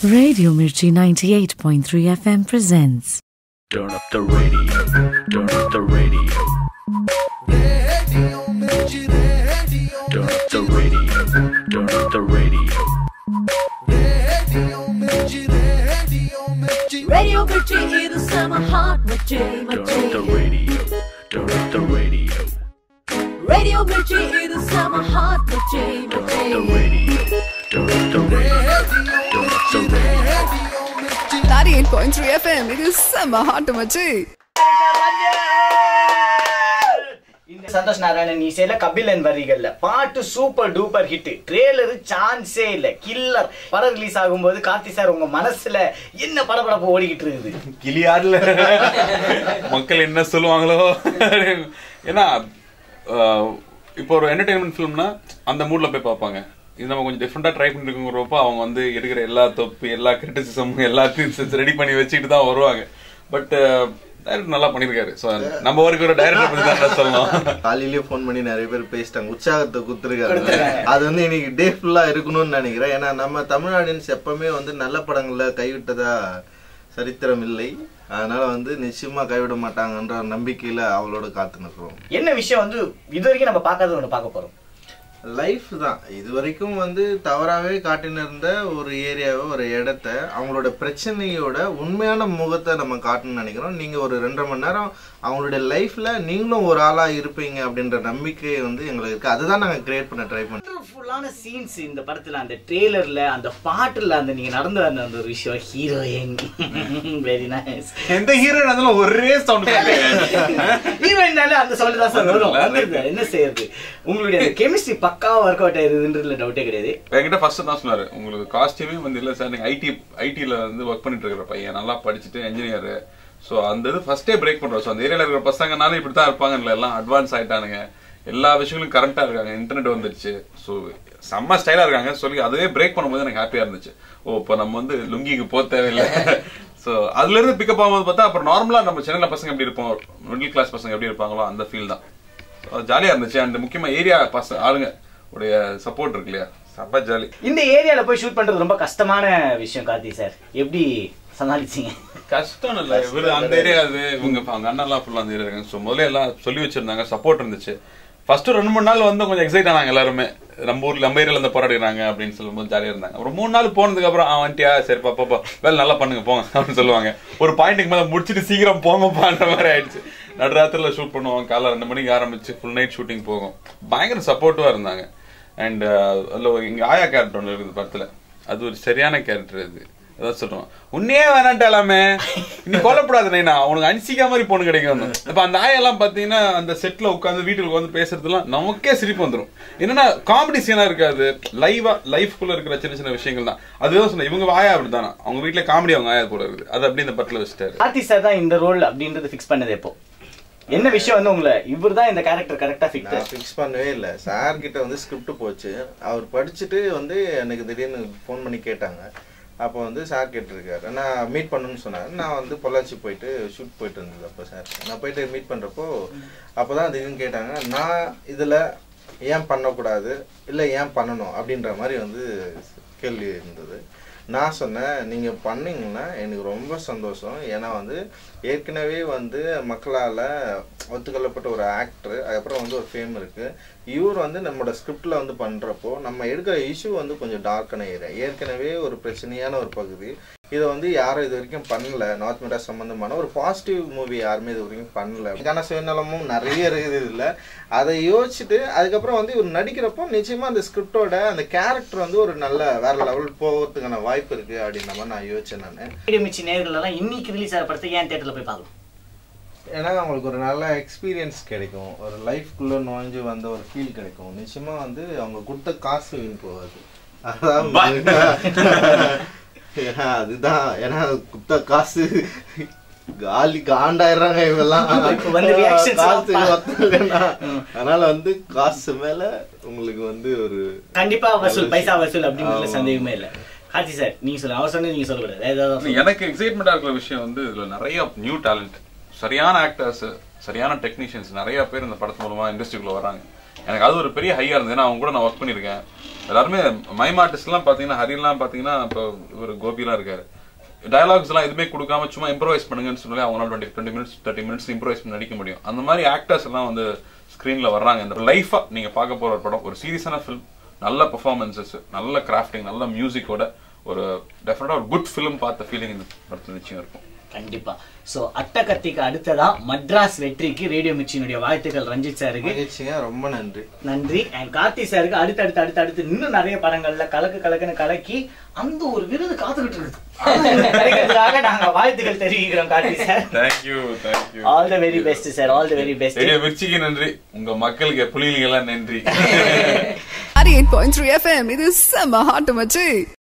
Radio Mirchi 98.3 FM presents. Turn up the radio. Turn up the radio. Turn up the radio. Turn up the radio. Radio Mirchi ಇದು summer hot ಮಚ್ಚೆ Turn up ಮಚ್ಚೆ the radio. Turn up the radio. Radio Mirchi ಇದು summer hot ಮಚ್ಚೆ Turn ಮಚ್ಚೆ up the radio. Turn up the radio. Turn up the radio. 98.3 FM இது செம்ம hot மச்சி இந்த சந்தோஷ் நாராயணன் இசையில கபிலன் வரிகள்ல பாட்டு சூப்பர் டூப்பர் ஹிட் ட்ரெய்லர் சான்ஸே இல்ல கில்லர் படம் ரிலீஸ் ஆகும்போது கார்த்தி சார் உங்க மனசுல என்ன படபடப்பு ஓடிக்கிட்டு இருக்குது கிளியாடுல மக்கள் என்ன சொல்லுவாங்களோ ஏன்னா ஆஹ், இப்போ ஒரு என்டர்டைன்மெண்ட் ஃபிலிம்னா அந்த மூட்ல போய் பார்ப்பாங்க இது நம்ம கொஞ்சம் டிஃப்ரெண்டா ட்ரை பண்ணிருக்கோங்கிறப்போ அவங்க வந்து எடுக்கிற எல்லா தொப்பு எல்லா கிரிட்டிசிசம் எல்லாத்தையும் ரெடி பண்ணி வச்சுக்கிட்டு தான் வருவாங்க பட் டைரக்டர் நல்லா பண்ணிருக்காரு ஸோ நம்ம ஒர்க்கு ஒரு டைரக்டர் பத்தி தான் நல்லா சொல்லலாம் காலையிலேயே ஃபோன் பண்ணி நிறைய பேர் பேசிட்டாங்க உற்சாகத்தை குத்துருக்காரு கொடுத்திருக்காங்க. அது வந்து இன்னைக்கு டே ஃபுல்லா இருக்கணும்னு நினைக்கிறேன் ஏன்னா நம்ம தமிழ் ஆடியன்ஸ் எப்பவுமே வந்து நல்ல படங்களை கைவிட்டதா சரித்திரம் இல்லை அதனால வந்து நிச்சயமா கைவிட மாட்டாங்கன்ற நம்பிக்கையில அவளோட காத்து நிற்கிறோம் என்ன விஷயம் வந்து இது வரைக்கும் நம்ம பார்க்காத ஒண்ணு பார்க்க போறோம் லைஃப் தான் இது வரைக்கும் வந்து தவறாவே காட்டின்னு இருந்த ஒரு ஏரியாவை ஒரு இடத்த அவங்களோட பிரச்சனையோட உண்மையான முகத்தை நம்ம காட்டணும்னு நினைக்கிறோம் நீங்க ஒரு ரெண்டரை மணி நேரம் அவங்களுடைய லைஃப்ல நீங்களும் ஒரு ஆளா இருப்பீங்க அப்படின்ற நம்பிக்கை வந்து எங்களுக்கு இருக்கு அதுதான் நாங்க கிரியேட் பண்ண ட்ரை பண்ணோம் ஃபுல்லான சீன்ஸ் இந்த படத்துல அந்த ட்ரெய்லர்ல அந்த பாட்டுல அந்த நீங்க நடந்து வந்த அந்த ஒரு விஷயம் ஹீரோயின் வெரி நைஸ் எந்த ஹீரோ இருந்தாலும் ஒரே சவுண்ட் ஈவென்ட்னால அந்த சவுண்ட் தான் சார் வரும் வந்துருது. என்ன செய்யறது உங்களுடைய கெமிஸ்ட்ரி பக்காவா ஒர்க் அவுட் ஆயிருதுன்றதுல டவுட்டே கிடையாது என்கிட்ட ஃபர்ஸ்ட் தான் சொன்னாரு உங்களுக்கு காஸ்டியூமே வந்து இல்ல சார் நீங்க ஐடி ஐடில வந்து ஒர்க் பண்ணிட்டு இருக்கிற பையன் நல்லா படிச்சுட்டு இன்ஜினியர் ஸோ அந்த இது ஃபர்ஸ்டே பிரேக் பண்றோம் ஸோ அந்த ஏரியால இருக்கிற பசங்கனாலும் இப்படி தான் இருப்பாங்கல்ல எல்லாம் அட்வான்ஸ் ஆயிட்டானுங்க எல்லா விஷயங்களும் கரண்டா இருக்காங்க இன்டர்நெட் வந்துருச்சு ஸோ செம்ம ஸ்டைலா இருக்காங்க சொல்லி அதுவே பிரேக் பண்ணும்போது எனக்கு ஹாப்பியா இருந்துச்சு ஓ இப்போ நம்ம வந்து லுங்கிக்கு போக தேவையில்லை ஸோ அதுல இருந்து பிக்கப் ஆகும்போது பார்த்தா அப்புறம் நார்மலா நம்ம சென்னையில பசங்க எப்படி இருப்போம் மிடில் கிளாஸ் பசங்க எப்படி இருப்பாங்களோ அந்த ஃபீல் தான் அது ஜாலியா இருந்துச்சு அண்ட் முக்கியமா ஏரியா பசங்க ஆளுங்க உடைய சப்போர்ட் இருக்கு இல்லையா செம்ம ஜாலி இந்த ஏரியால போய் ஷூட் பண்றது ரொம்ப கஷ்டமான விஷயம் கார்த்தி சார் எப்படி சமாளிச்சீங்க கஷ்டம் இல்ல இவரு அந்த ஏரியா அது இவங்க அவங்க அண்ணன் எல்லாம் ஃபுல்லா அந்த ஏரியா இருக்காங்க ஸோ முதல்ல எல்லாம் சொல்லி வச்சிருந்தாங்க சப்போர்ட் இருந்துச்சு ஃபர்ஸ்ட் ரெண்டு மூணு நாள் வந்து கொஞ்சம் எக்ஸைட் ஆனாங்க எல்லாருமே நம்ம ஊர்ல நம்ம ஏரியால இருந்து போராடுறாங்க அப்படின்னு சொல்லும்போது ஜாலியா இருந்தாங்க ஒரு மூணு நாள் போனதுக்கு அப்புறம் அவன் வந்துட்டியா சரி பாப்பா வேலை நல்லா பண்ணுங்க போங்க அப்படின்னு சொல்லுவாங்க ஒரு பாயிண்ட்டுக்கு மேல முடிச்சிட்டு சீக்கிரம் போங்கப்பான்ற மாதிரி ஆயிடுச்சு நடுராத்திரில ஷூட் பண்ணுவோம் காலை ரெண்டு மணிக்கு ஆரம்பிச்சு ஃபுல் நைட் ஷூட்டிங் போகும் பயங்கர சப்போர்ட்டிவா இருந்தாங்க அண்ட் அதுல ஒரு இங்க ஆயா கேரக்டர் ஒன்று இருக்குது படத்துல அது ஒரு சரியான கேரக்டர் அது அதான் சொல்றோம் உன்னே வேணான்ட்டாலாமே நீ கொல்லப்படாத நைனா உனக்கு அன்சிக்கா மாதிரி பொண்ணு கிடைக்கும் இப்ப அந்த ஆயெல்லாம் பாத்தீங்கன்னா அந்த செட்ல உட்காந்து வீட்டுல உட்காந்து பேசுறதுலாம் நமக்கே சிரிப்பு வந்துரும் என்னன்னா காமெடி சீனா இருக்காது லைவா லைஃப்குள்ள இருக்கிற சின்ன சின்ன விஷயங்கள் தான் அதுதான் சொன்னேன் இவங்க ஆயா அப்படிதானா அவங்க வீட்டுல காமெடி அவங்க ஆயா போல இருக்குது அது அப்படி இந்த படத்துல வச்சுட்டாரு கார்த்தி சார் தான் இந்த ரோல் அப்படின்றது ஃபிக்ஸ் பண்ணது எப்போ என்ன விஷயம் வந்து உங்களை இவர் தான் இந்த கேரக்டர் கரெக்டா நான் ஃபிக்ஸ் ஃபிக்ஸ் பண்ணவே இல்லை சார் கிட்ட வந்து ஸ்கிரிப்ட் போச்சு அவர் படிச்சுட்டு வந்து எனக்கு திடீர்னு ஃபோன் பண்ணி கேட்டாங்க அப்போ வந்து சார் கேட்டிருக்காரு நான் மீட் பண்ணணும்னு சொன்னார் நான் வந்து பொள்ளாச்சி போயிட்டு ஷூட் போயிட்டு இருந்தது அப்போ சார் நான் போயிட்டு மீட் பண்ணுறப்போ அப்போ தான் திடீர்னு கேட்டாங்க நான் இதில் ஏன் பண்ணக்கூடாது இல்லை ஏன் பண்ணணும் அப்படின்ற மாதிரி வந்து கேள்வி இருந்தது நான் சொன்னேன் நீங்கள் பண்ணீங்கன்னா எனக்கு ரொம்ப சந்தோஷம் ஏன்னா வந்து ஏற்கனவே வந்து மக்களால் ஒத்துக்கொள்ளப்பட்ட ஒரு ஆக்டர் அதுக்கப்புறம் வந்து ஒரு ஃபேம் இருக்குது இவர் வந்து நம்மளோட ஸ்கிரிப்டில் வந்து பண்ணுறப்போ நம்ம எடுக்கிற இஷ்யூ வந்து கொஞ்சம் டார்க்கான ஏரியா ஏற்கனவே ஒரு பிரச்சனையான ஒரு பகுதி இதை வந்து யாரும் இது வரைக்கும் பண்ணல நார்த் மெட்ராஸ் சம்மந்தமான ஒரு பாசிட்டிவ் மூவி யாருமே இது வரைக்கும் பண்ணல இதுக்கான சுயநலமும் நிறைய இருக்குது இதில் அதை யோசிச்சுட்டு அதுக்கப்புறம் வந்து இவர் நடிக்கிறப்போ நிச்சயமாக அந்த ஸ்கிரிப்டோட அந்த கேரக்டர் வந்து ஒரு நல்ல வேற லெவல் போகிறதுக்கான வாய்ப்பு இருக்குது அப்படின்ற மாதிரி நான் யோசிச்சேன் நான் வீடியோ மிச்சி நேர்கள் எல்லாம் இன்னைக்கு ரிலீஸ் ஆகிற படத்தை ஏன் தேட்டர்ல போய் பார்க்கணும் ஏன்னா அவங்களுக்கு ஒரு நல்ல எக்ஸ்பீரியன்ஸ் கிடைக்கும் ஒரு லைஃப்குள்ளே நுழைஞ்சு வந்த ஒரு ஃபீல் கிடைக்கும் நிச்சயமாக வந்து அவங்க கொடுத்த காசு வீண் போகாது அதான் ஏன்னா, அதுதான் ஏன்னா கொடுத்த காசு காலி காண்டாயிடுறாங்க இவெல்லாம் இப்ப வந்து reactions காசு எல்லாம் பா- ஒத்தலைன்னா. அதனால வந்து காசு மேல உங்களுக்கு வந்து ஒரு கண்டிப்பா வசூல் பைசா வசூல் அப்படின்றதுல ஆமா. சந்தேகமே இல்ல கார்த்தி சார் நீங்க சொல்லுங்க அவர் சொன்னது நீங்க சொல்லக்கூடாது வேற ஏதாவது சொல்லுங்க. எனக்கு எக்ஸைட்மெண்டா இருக்கிற விஷயம் வந்து இதுல நிறைய நியூ டேலண்ட் சரியான ஆக்டர்ஸ் சரியான டெக்னீஷியன்ஸ் நிறைய பேர் இந்த படத்து மூலமா இண்டஸ்ட்ரிக்குள்ள வராங்க எனக்கு அது ஒரு பெரிய ஹையா இருந்தது ஏன்னா அவங்க கூட நான் ஒர்க் பண்ணியிருக்கேன் எல்லாருமே மைம் ஆர்டிஸ்ட்லாம் பாத்தீங்கன்னா ஹரிலாம் பாத்தீங்கன்னா இப்போ ஒரு கோபிலாம் இருக்காரு டயலாக்ஸ் எல்லாம் எதுவுமே கொடுக்காம சும்மா இம்ப்ரோவைஸ் பண்ணுங்கன்னு சொன்னாலே அவங்களால twenty twenty minutes thirty minutes improvise பண்ணி நடிக்க முடியும் அந்த மாதிரி ஆக்டர்ஸ் எல்லாம் வந்து ஸ்க்ரீன்ல வர்றாங்க இந்த லைஃபா நீங்க பார்க்க போற ஒரு படம் ஒரு சீரியஸான ஃபிலிம் நல்ல பெர்ஃபார்மன்சஸ் நல்ல கிராஃப்டிங் நல்ல மியூசிக்கோட ஒரு டெஃபினட்டா ஒரு குட் ஃபிலிம் பார்த்த ஃபீலிங் இந்த படத்துல நிச்சயம் இருக்கும் கண்டிப்பா சோ அட்டகத்திக்கு அடுத்ததா மட்ராஸ் வெற்றிக்கு ரேடியோ மிச்சினுடைய வாழ்த்துக்கள் ரஞ்சித் சாருக்கு மகிழ்ச்சிங்க ரொம்ப நன்றி நன்றி அண்ட் கார்த்தி சாருக்கு அடுத்து அடுத்து அடுத்து அடுத்து இன்னும் நிறைய படங்கள்ல கலக்கு கலக்குன்னு கலக்கி அந்த ஒரு விருது காத்துக்கிட்டு இருக்குது அது கிடைக்கிறதுக்காக நாங்க வாழ்த்துக்கள் தெரிவிக்கிறோம் Karthi sir thank you thank you all the very best sir all the very best radio மிர்ச்சிக்கு நன்றி உங்க மக்களுக்கு புலிகளுக்கு எல்லாம் நன்றி 98.3 FM, இது செம்ம ஹாட் மச்சி